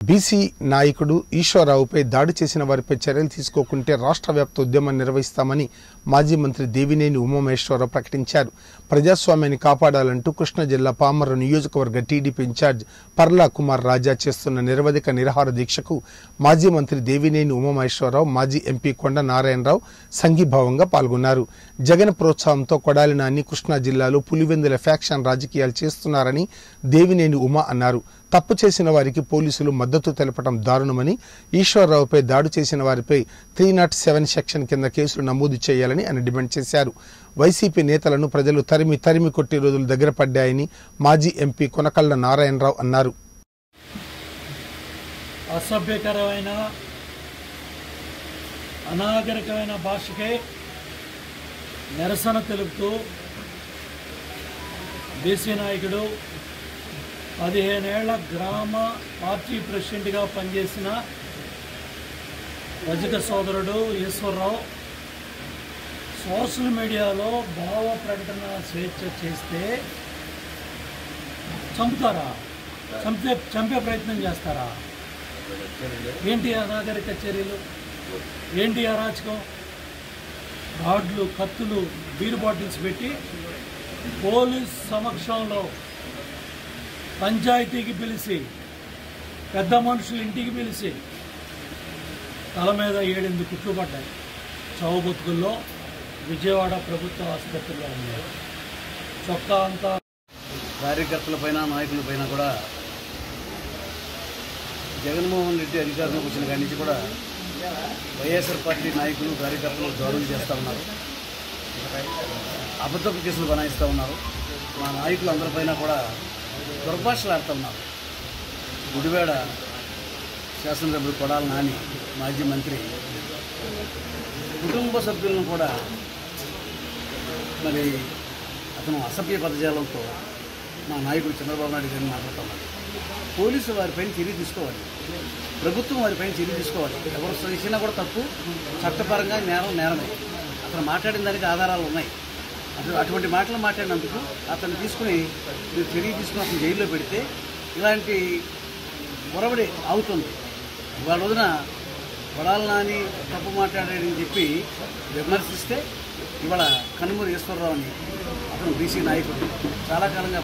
BC నాయకుడు ఈశ్వరరావుపై దాడి చేసిన వారిపై చర్యలు తీసుకోకుంటే రాష్ట్ర వ్యాప్త ఉద్యమం నిర్వహిస్తామని మాజీ మంత్రి దేవినేని ఉమామహేశ్వరరావు ప్రకటించారు ప్రజాస్వామ్యాన్ని కాపాడాలంటూ కృష్ణా జిల్లా పామర నియోజకవర్గ టీడీపీ ఇన్ఛార్జ్ పర్లా కుమార్ రాజా చేస్తున్న నిరవధిక నిరాహార దీక్షకు మాజీ మంత్రి దేవినేని ఉమామహేశ్వరరావు మాజీ ఎంపీ కొండ నారాయణరావు సంఘీభావంగా పాల్గొన్నారు జగన్ ప్రోత్సాహంతో కొడాలి నాని కృష్ణా జిల్లాలో పులివెందుల ఫ్యాక్షన్ రాజకీయాలు చేస్తున్నారని దేవినేని ఉమా అన్నారు తప్పు చేసిన వారికి పోలీసులు మద్దతు తెలపడం దారుణమని ఈశ్వరరావుపై దాడి చేసిన వారిపై త్రీ నాట్ సెవెన్ సెక్షన్ కింద కేసులు నమోదు చేయాలని ఆయన డిమాండ్ చేశారు వైసీపీ నేతలను ప్రజలు తరిమి తరిమి కొట్టే రోజులు దగ్గర పడ్డాయని మాజీ ఎంపీ కొనకళ్ళ నారాయణరావు అన్నారు అసభ్యకరమైన అనాగరికమైన భాషకే నిరసన తెలుపుతూ బీసీ నాయకుడు పదిహేనేళ్ల గ్రామ పార్టీ ప్రెసిడెంట్గా పనిచేసిన రజక సోదరుడు ఈశ్వరరావు సోషల్ మీడియాలో భావ ప్రకటన స్వేచ్ఛ చేస్తే చంపుతారా చంపే చంపే ప్రయత్నం చేస్తారా ఏంటి అనాగరిక చర్యలు ఏంటి అరాచకం రాడ్లు కత్తులు బీర్ బాటిల్స్ పెట్టి పోలీస్ సమక్షంలో పంచాయతీకి పిలిచి పెద్ద మనుషులు ఇంటికి పిలిచి తల మీద ఏడెనిమిది కుట్లు పడ్డాయి చావు బతుకుల్లో విజయవాడ ప్రభుత్వ ఆసుపత్రిలో ఉన్నాయి చొక్కా అంతా కార్యకర్తలపైన నాయకులపైన కూడా జగన్మోహన్ రెడ్డి అధికారంలోకి వచ్చిన కాడి నుంచి కూడా వైఎస్ఆర్ పార్టీ నాయకులు కార్యకర్తలు దాడులు చేస్తూ ఉన్నారు అబద్ధపు కేసులు బనాయిస్తూ ఉన్నారు మా నాయకులు అందరిపైన కూడా దుర్భాషలు ఆడుతూ ఉన్నారు గుడివాడ శాసనసభ్యుడు కొడాల నాని మాజీ మంత్రి కుటుంబ సభ్యులను కూడా మరి అతను అసభ్య పదజాలంతో మా నాయకుడు చంద్రబాబు నాయుడు గారిని మాట్లాడుతున్నాడు పోలీసు వారిపైన చర్య తీసుకోవాలి ప్రభుత్వం వారిపైన చర్య తీసుకోవాలి ఎవరు చేసినా కూడా తప్పు చట్టపరంగా నేరం నేరమే అతను మాట్లాడిన దానికి ఆధారాలు ఉన్నాయి అటు అటువంటి మాటలు మాట్లాడినందుకు అతన్ని తీసుకుని మీరు చర్య తీసుకుని అతను జైల్లో పెడితే ఇలాంటి పొరబడి అవుతుంది ఇవాళ రోజున కొడాల నాని తప్పు మాట్లాడాడని చెప్పి విమర్శిస్తే ఇవాళ కనుమూరి ఈశ్వరరావుని అతను బీసీ నాయకుడు చాలా కాలంగా